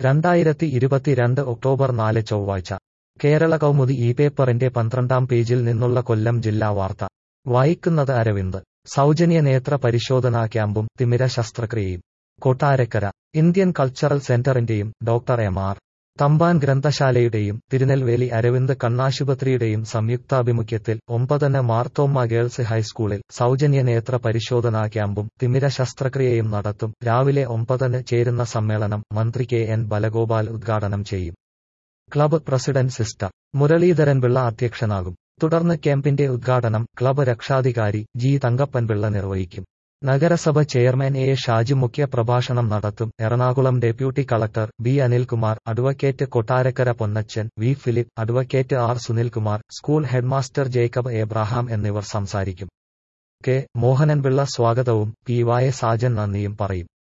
രണ്ടായിരത്തി ഇരുപത്തിരണ്ട് ഒക്ടോബർ നാല് ചൊവ്വാഴ്ച കേരള കൗമുദി ഈ പേപ്പറിന്റെ പന്ത്രണ്ടാം പേജിൽ നിന്നുള്ള കൊല്ലം ജില്ലാ വാർത്ത വായിക്കുന്നത് അരവിന്ദ് സൗജന്യ നേത്ര പരിശോധനാ ക്യാമ്പും തിമിര ശസ്ത്രക്രിയയും കൊട്ടാരക്കര ഇന്ത്യൻ കൾച്ചറൽ സെന്ററിന്റെയും ഡോക്ടർ എം ആർ തമ്പാൻ ഗ്രന്ഥശാലയുടെയും തിരുനെൽവേലി അരവിന്ദ് കണ്ണാശുപത്രിയുടെയും സംയുക്താഭിമുഖ്യത്തിൽ ഒമ്പതിന് മാർത്തോമ്മ ഗേൾസ് ഹൈസ്കൂളിൽ സൗജന്യ നേത്ര പരിശോധനാ ക്യാമ്പും തിമിര ശസ്ത്രക്രിയയും നടത്തും രാവിലെ ഒമ്പതിന് ചേരുന്ന സമ്മേളനം മന്ത്രി കെ എൻ ബലഗോപാൽ ഉദ്ഘാടനം ചെയ്യും ക്ലബ്ബ് പ്രസിഡന്റ് സിസ്റ്റർ മുരളീധരൻപിള്ള അധ്യക്ഷനാകും തുടർന്ന് ക്യാമ്പിന്റെ ഉദ്ഘാടനം ക്ലബ്ബ് രക്ഷാധികാരി ജി തങ്കപ്പൻപിള്ള നിർവഹിക്കും നഗരസഭ ചെയർമാൻ എ ഷാജി മുഖ്യ പ്രഭാഷണം നടത്തും Ernakulam deputy collector B Anilkumar advocate Kottarakkara Ponnachan V Philip advocate R Sunilkumar school headmaster Jacob Abraham എന്നിവർ സംസാരിക്കും കെ മോഹനൻപിള്ള സ്വാഗതവും പി വായ സാജൻ നന്ദിയും പറയും